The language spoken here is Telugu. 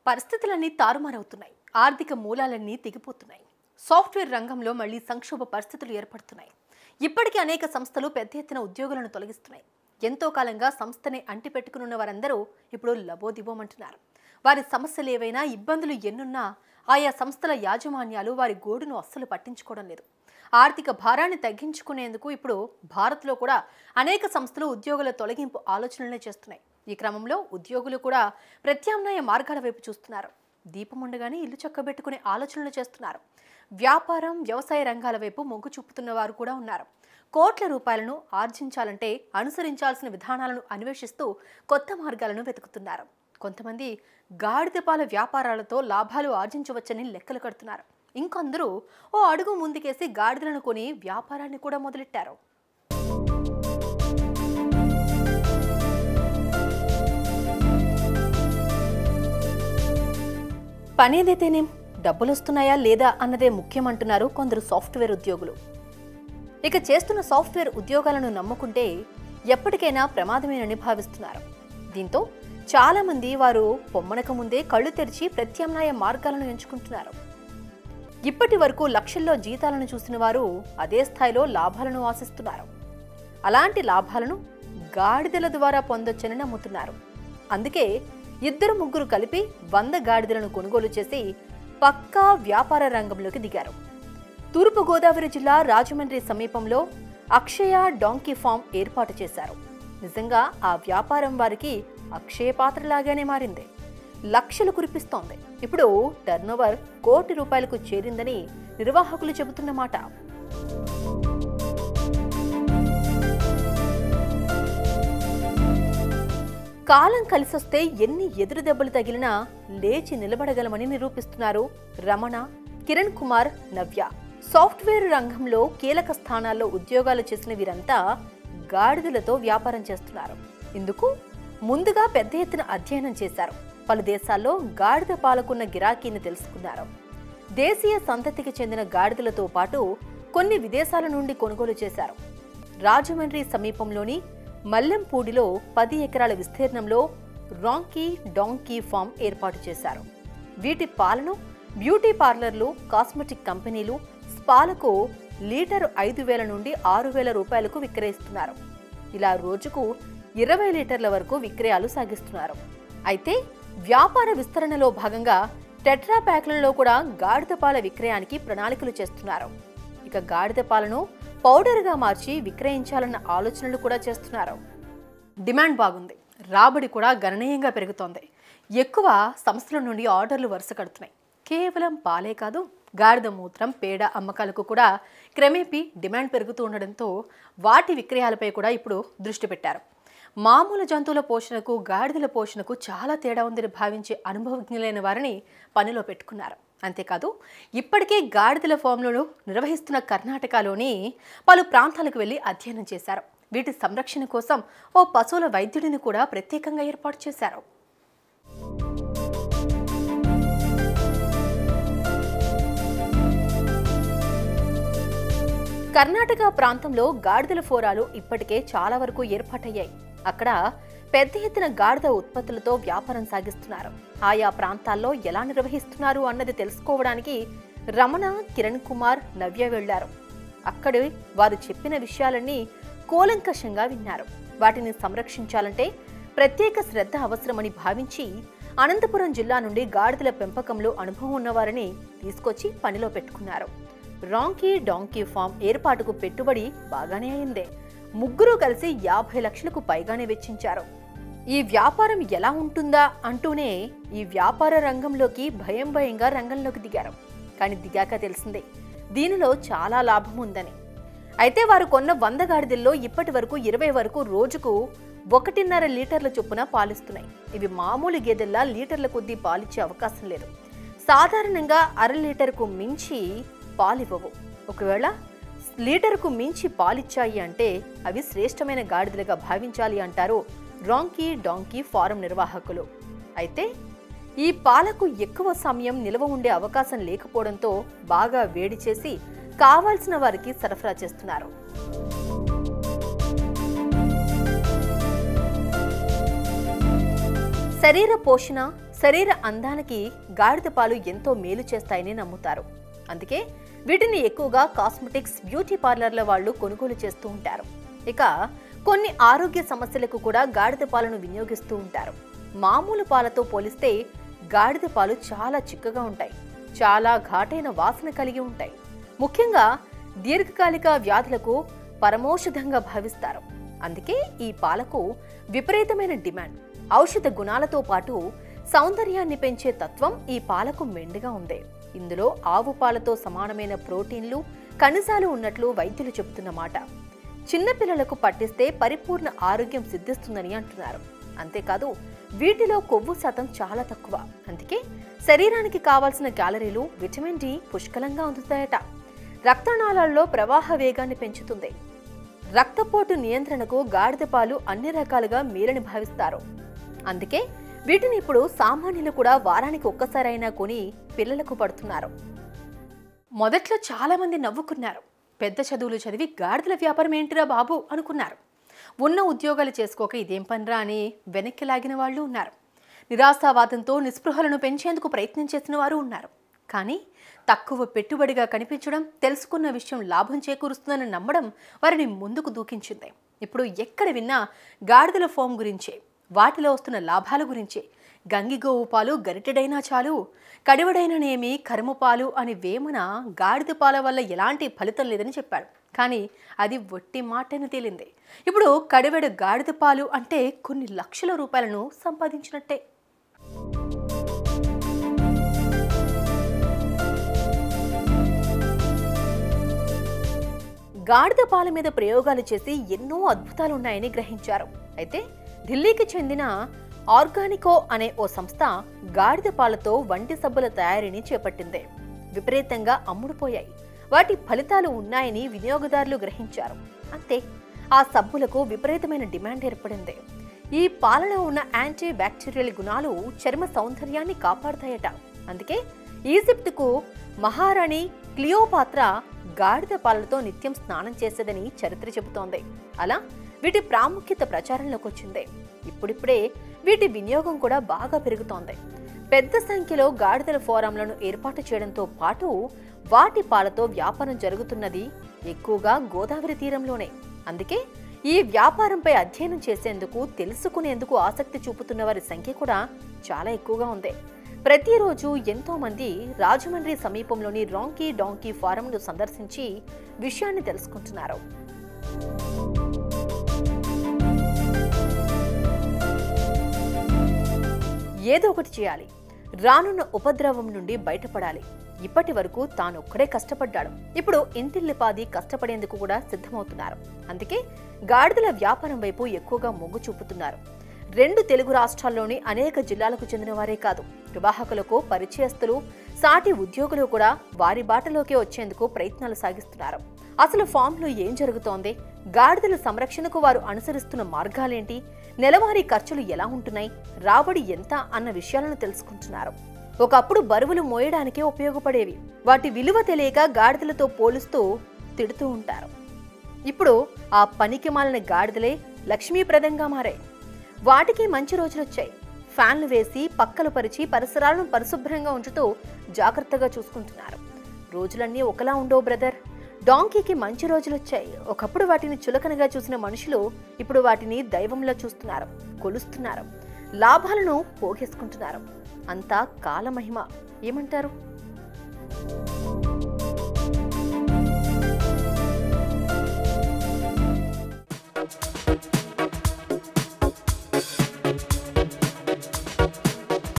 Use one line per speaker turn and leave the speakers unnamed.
పరిస్థితులన్నీ తారుమారవుతున్నాయి ఆర్థిక మూలాలన్నీ తెగిపోతున్నాయి సాఫ్ట్వేర్ రంగంలో మళ్ళీ సంక్షోభ పరిస్థితులు ఏర్పడుతున్నాయి ఇప్పటికీ అనేక సంస్థలు పెద్ద ఎత్తున ఉద్యోగులను తొలగిస్తున్నాయి ఎంతో కాలంగా సంస్థని అంటిపెట్టుకున్న వారందరూ ఇప్పుడు లబోదిబోమంటున్నారు వారి సమస్యలు ఏవైనా ఇబ్బందులు ఎన్నున్నా ఆయా సంస్థల యాజమాన్యాలు వారి గోడును అస్సలు పట్టించుకోవడం లేదు ఆర్థిక భారాన్ని తగ్గించుకునేందుకు ఇప్పుడు భారత్లో కూడా అనేక సంస్థలు ఉద్యోగుల తొలగింపు ఆలోచనలే చేస్తున్నాయి ఈ క్రమంలో ఉద్యోగులు కూడా ప్రత్యామ్నాయ మార్గాల వైపు చూస్తున్నారు దీపం ఉండగానే ఇల్లు చక్కబెట్టుకునే ఆలోచనలు చేస్తున్నారు వ్యాపారం వ్యవసాయ రంగాల వైపు మొగ్గు చూపుతున్న వారు కూడా ఉన్నారు కోట్ల రూపాయలను ఆర్జించాలంటే అనుసరించాల్సిన విధానాలను అన్వేషిస్తూ కొత్త మార్గాలను వెతుకుతున్నారు కొంతమంది గాడిద పాల వ్యాపారాలతో లాభాలు ఆర్జించవచ్చని లెక్కలు కడుతున్నారు ఇంకొందరు ఓ అడుగు ముందుకేసి గాడిదలను కొని వ్యాపారాన్ని కూడా మొదలెట్టారు పనేదైతేనేం డబ్బులు వస్తున్నాయా లేదా అన్నదే ముఖ్యమంటున్నారు కొందరు సాఫ్ట్వేర్ ఉద్యోగులు ఇక చేస్తున్న సాఫ్ట్వేర్ ఉద్యోగాలను నమ్ముకుంటే ఎప్పటికైనా ప్రమాదమేనని భావిస్తున్నారు దీంతో చాలా మంది వారు పొమ్మనక ముందే కళ్ళు తెరిచి ప్రత్యామ్నాయ మార్గాలను ఎంచుకుంటున్నారు ఇప్పటి వరకు లక్షల్లో జీతాలను చూసిన వారు అదే స్థాయిలో లాభాలను ఆశిస్తున్నారు అలాంటి లాభాలను గాడిదల ద్వారా పొందొచ్చని నమ్ముతున్నారు అందుకే ఇద్దరు ముగ్గురు కలిపి వంద గాడిదలను కొనుగోలు చేసి పక్కా వ్యాపార రంగంలోకి దిగారు తూర్పుగోదావరి జిల్లా రాజమండ్రి సమీపంలో అక్షయ డాంకీ ఫామ్ ఏర్పాటు చేశారు నిజంగా ఆ వ్యాపారం వారికి అక్షయ పాత్రలాగానే మారింది లక్షలు కురిపిస్తోంది ఇప్పుడు టర్నోవర్ కోటి రూపాయలకు చేరిందని నిర్వాహకులు చెబుతున్నమాట కాలం కలిసొస్తే ఎన్ని ఎదురు దెబ్బలు తగిలినా లేచి నిలబడగలమని నిరూపిస్తున్నారు రమణ కిరణ్ కుమార్ నవ్య సాఫ్ట్వేర్ రంగంలో కీలక స్థానాల్లో ఉద్యోగాలు చేసిన వీరంతా గాడిదలతో వ్యాపారం చేస్తున్నారు ఇందుకు ముందుగా పెద్ద ఎత్తున అధ్యయనం చేశారు పలు దేశాల్లో గాడిద పాలకున్న గిరాకీని తెలుసుకున్నారు దేశీయ సంతతికి చెందిన గాడిదలతో పాటు కొన్ని విదేశాల నుండి కొనుగోలు చేశారు రాజమండ్రి సమీపంలోని మల్లెంపూడిలో పది ఎకరాల విస్తీర్ణంలో రాంకీ డాంకీ ఫామ్ ఏర్పాటు చేశారు వీటి పాలను బ్యూటీ పార్లర్లు కాస్మెటిక్ కంపెనీలు స్పాలకు లీటరు ఐదు వేల నుండి ఆరు వేల రూపాయలకు విక్రయిస్తున్నారు ఇలా రోజుకు ఇరవై లీటర్ల వరకు విక్రయాలు సాగిస్తున్నారు అయితే వ్యాపార విస్తరణలో భాగంగా టెట్రా ప్యాక్లలో కూడా గాడిద పాల విక్రయానికి ప్రణాళికలు చేస్తున్నారు ఇక గాడిద పాలను పౌడర్గా మార్చి విక్రయించాలన్న ఆలోచనలు కూడా చేస్తున్నారు డిమాండ్ బాగుంది రాబడి కూడా గణనీయంగా పెరుగుతోంది ఎక్కువ సంస్థల నుండి ఆర్డర్లు వరుస కడుతున్నాయి కేవలం పాలే కాదు గాడిద మూత్రం పేడ అమ్మకాలకు కూడా క్రమేపీ డిమాండ్ పెరుగుతూ ఉండడంతో వాటి విక్రయాలపై కూడా ఇప్పుడు దృష్టి పెట్టారు మామూలు జంతువుల పోషణకు గాడిదల పోషణకు చాలా తేడా ఉందని భావించే అనుభవజ్ఞులైన వారిని పనిలో పెట్టుకున్నారు అంతేకాదు ఇప్పటికే గాడిదల ఫామ్లను నిర్వహిస్తున్న కర్ణాటకలోని పలు ప్రాంతాలకు వెళ్లి అధ్యయనం చేశారు వీటి సంరక్షణ కోసం ఓ పశువుల వైద్యుడిని కూడా ప్రత్యేకంగా ఏర్పాటు చేశారు కర్ణాటక ప్రాంతంలో గాడిదల ఫోరాలు ఇప్పటికే చాలా వరకు ఏర్పాటయ్యాయి అక్కడ పెద్ద ఎత్తున గాడిద ఉత్పత్తులతో వ్యాపారం సాగిస్తున్నారు ఆయా ప్రాంతాల్లో ఎలా నిర్వహిస్తున్నారు అన్నది తెలుసుకోవడానికి రమణ కిరణ్ కుమార్ నవ్య వెళ్లారు అక్కడి వారు చెప్పిన విషయాలన్నీ కూలంకషంగా విన్నారు వాటిని సంరక్షించాలంటే ప్రత్యేక శ్రద్ధ అవసరమని భావించి అనంతపురం జిల్లా నుండి గాడిదల పెంపకంలో అనుభవం ఉన్నవారిని తీసుకొచ్చి పనిలో పెట్టుకున్నారు రాంకీ డాంకీ ఫామ్ ఏర్పాటుకు పెట్టుబడి బాగానే అయిందే ముగ్గురు కలిసి యాభై లక్షలకు పైగానే వెచ్చించారు ఈ వ్యాపారం ఎలా ఉంటుందా అంటూనే ఈ వ్యాపార రంగంలోకి భయం భయంగా రంగంలోకి దిగారు కానీ దిగాక తెలిసిందే దీనిలో చాలా లాభం ఉందని అయితే వారు కొన్న వంద గాడిదల్లో ఇప్పటి వరకు ఇరవై వరకు రోజుకు ఒకటిన్నర లీటర్ల చొప్పున పాలిస్తున్నాయి ఇవి మామూలు గేదెల్లా లీటర్ల కొద్దీ పాలిచ్చే అవకాశం లేదు సాధారణంగా అర లీటర్కు మించి పాలివ్వవు ఒకవేళ లీటర్కు మించి పాలిచ్చాయి అంటే అవి శ్రేష్టమైన గాడిదలుగా భావించాలి అంటారు రాంకీ డాంకీ ఫారం నిర్వాహకులు అయితే ఈ పాలకు ఎక్కువ సమయం నిల్వ ఉండే అవకాశం లేకపోవడంతో బాగా వేడి చేసి కావాల్సిన వారికి సరఫరా చేస్తున్నారు శరీర పోషణ శరీర అందానికి గాడిద పాలు ఎంతో మేలు చేస్తాయని నమ్ముతారు అందుకే వీటిని ఎక్కువగా కాస్మెటిక్స్ బ్యూటీ పార్లర్ల వాళ్ళు కొనుగోలు చేస్తూ ఉంటారు ఇక కొన్ని ఆరోగ్య సమస్యలకు కూడా గాడిద పాలను వినియోగిస్తూ ఉంటారు మామూలు పాలతో పోలిస్తే గాడిద పాలు చాలా చిక్కగా ఉంటాయి చాలా ఘాటైన వాసన కలిగి ఉంటాయి ముఖ్యంగా దీర్ఘకాలిక వ్యాధులకు పరమౌషధంగా భావిస్తారు అందుకే ఈ పాలకు విపరీతమైన డిమాండ్ ఔషధ గుణాలతో పాటు సౌందర్యాన్ని పెంచే తత్వం ఈ పాలకు మెండుగా ఉంది ఇందులో ఆవు పాలతో సమానమైన ప్రోటీన్లు ఖనిజాలు ఉన్నట్లు వైద్యులు చెబుతున్నమాట చిన్నపిల్లలకు పట్టిస్తే పరిపూర్ణ ఆరోగ్యం సిద్ధిస్తుందని అంటున్నారు అంతేకాదు వీటిలో కొవ్వు శాతం చాలా తక్కువ అందుకే శరీరానికి కావాల్సిన క్యాలరీలు విటమిన్ డి పుష్కలంగా అందుతాయట రక్తనాళాల్లో ప్రవాహ వేగాన్ని పెంచుతుంది రక్తపోటు నియంత్రణకు గాడిద పాలు అన్ని రకాలుగా మేలని భావిస్తారు అందుకే వీటిని ఇప్పుడు సామాన్యులు కూడా వారానికి ఒక్కసారైనా కొని పిల్లలకు పడుతున్నారు మొదట్లో చాలా మంది నవ్వుకున్నారు పెద్ద చదువులు చదివి గాడిదల వ్యాపారం ఏంటిరా బాబు అనుకున్నారు ఉన్న ఉద్యోగాలు చేసుకోక ఇదేం పనిరా అని వెనక్కి లాగిన వాళ్ళు ఉన్నారు నిరాశావాదంతో నిస్పృహలను పెంచేందుకు ప్రయత్నం చేసిన వారు ఉన్నారు కానీ తక్కువ పెట్టుబడిగా కనిపించడం తెలుసుకున్న విషయం లాభం చేకూరుస్తుందని నమ్మడం వారిని ముందుకు దూకించింది ఇప్పుడు ఎక్కడ విన్నా గాడిదల ఫోమ్ గురించే వాటిలో వస్తున్న లాభాల గురించే గంగిగోవు పాలు గరిటెడైనా చాలు కడివడైననేమి కరుమపాలు అని వేమన గాడిద పాల వల్ల ఎలాంటి ఫలితం లేదని చెప్పాడు కానీ అది వట్టి మాటని తేలింది ఇప్పుడు కడివెడు గాడిద పాలు అంటే కొన్ని లక్షల రూపాయలను సంపాదించినట్టే గాడిద పాల మీద ప్రయోగాలు చేసి ఎన్నో అద్భుతాలు ఉన్నాయని గ్రహించారు అయితే ఢిల్లీకి చెందిన ఆర్గానికో అనే ఓ సంస్థ గాడిద పాలతో వంటి సబ్బుల తయారీని చేపట్టింది విపరీతంగా అమ్ముడుపోయాయి వాటి ఫలితాలు ఉన్నాయని వినియోగదారులు గ్రహించారు అంతే ఆ సబ్బులకు విపరీతమైన డిమాండ్ ఏర్పడింది ఈ పాలలో ఉన్న యాంటీ బ్యాక్టీరియల్ గుణాలు చర్మ సౌందర్యాన్ని కాపాడతాయట అందుకే ఈజిప్టుకు మహారాణి క్లియోపాత్ర గాడిద పాలతో నిత్యం స్నానం చేసేదని చరిత్ర చెబుతోంది అలా వీటి ప్రాముఖ్యత ప్రచారంలోకి వచ్చింది ఇప్పుడిప్పుడే వీటి వినియోగం కూడా బాగా పెరుగుతోంది పెద్ద సంఖ్యలో గాడిదల ఫోరంలను ఏర్పాటు చేయడంతో పాటు వాటి పాలతో వ్యాపారం జరుగుతున్నది ఎక్కువగా గోదావరి తీరంలోనే అందుకే ఈ వ్యాపారంపై అధ్యయనం చేసేందుకు తెలుసుకునేందుకు ఆసక్తి చూపుతున్న వారి సంఖ్య కూడా చాలా ఎక్కువగా ఉంది ప్రతిరోజు ఎంతో మంది రాజమండ్రి సమీపంలోని రాంకీ డాంకీ ఫారంను సందర్శించి విషయాన్ని తెలుసుకుంటున్నారు ఏదో ఒకటి చేయాలి రానున్న ఉపద్రవం నుండి బయటపడాలి ఇప్పటి వరకు తానొక్కడే కష్టపడ్డాడు ఇప్పుడు ఇంటిల్లిపాది కష్టపడేందుకు కూడా సిద్ధమవుతున్నారు అందుకే గాడిదల వ్యాపారం వైపు ఎక్కువగా మొగ్గు చూపుతున్నారు రెండు తెలుగు రాష్ట్రాల్లోని అనేక జిల్లాలకు చెందిన వారే కాదు నిర్వాహకులకు పరిచయస్తులు సాటి ఉద్యోగులు కూడా వారి బాటలోకి వచ్చేందుకు ప్రయత్నాలు సాగిస్తున్నారు అసలు ఫామ్లో ఏం జరుగుతోంది గాడిదల సంరక్షణకు వారు అనుసరిస్తున్న మార్గాలేంటి నెలవారీ ఖర్చులు ఎలా ఉంటున్నాయి రాబడి ఎంత అన్న విషయాలను తెలుసుకుంటున్నారు ఒకప్పుడు బరువులు మోయడానికే ఉపయోగపడేవి వాటి విలువ తెలియక గాడిదలతో పోలుస్తూ తిడుతూ ఉంటారు ఇప్పుడు ఆ పనికి మాలిన గాడిదలే లక్ష్మీప్రదంగా మారాయి వాటికి మంచి రోజులొచ్చాయి ఫ్యాన్లు వేసి పక్కలు పరిచి పరిసరాలను పరిశుభ్రంగా ఉంచుతూ జాగ్రత్తగా చూసుకుంటున్నారు రోజులన్నీ ఒకలా ఉండవు బ్రదర్ డాంకీకి మంచి రోజులొచ్చాయి ఒకప్పుడు వాటిని చులకనగా చూసిన మనుషులు ఇప్పుడు వాటిని దైవంలా చూస్తున్నారు కొలుస్తున్నారు లాభాలను పోగేసుకుంటున్నారు అంతా కాలమహిమ ఏమంటారు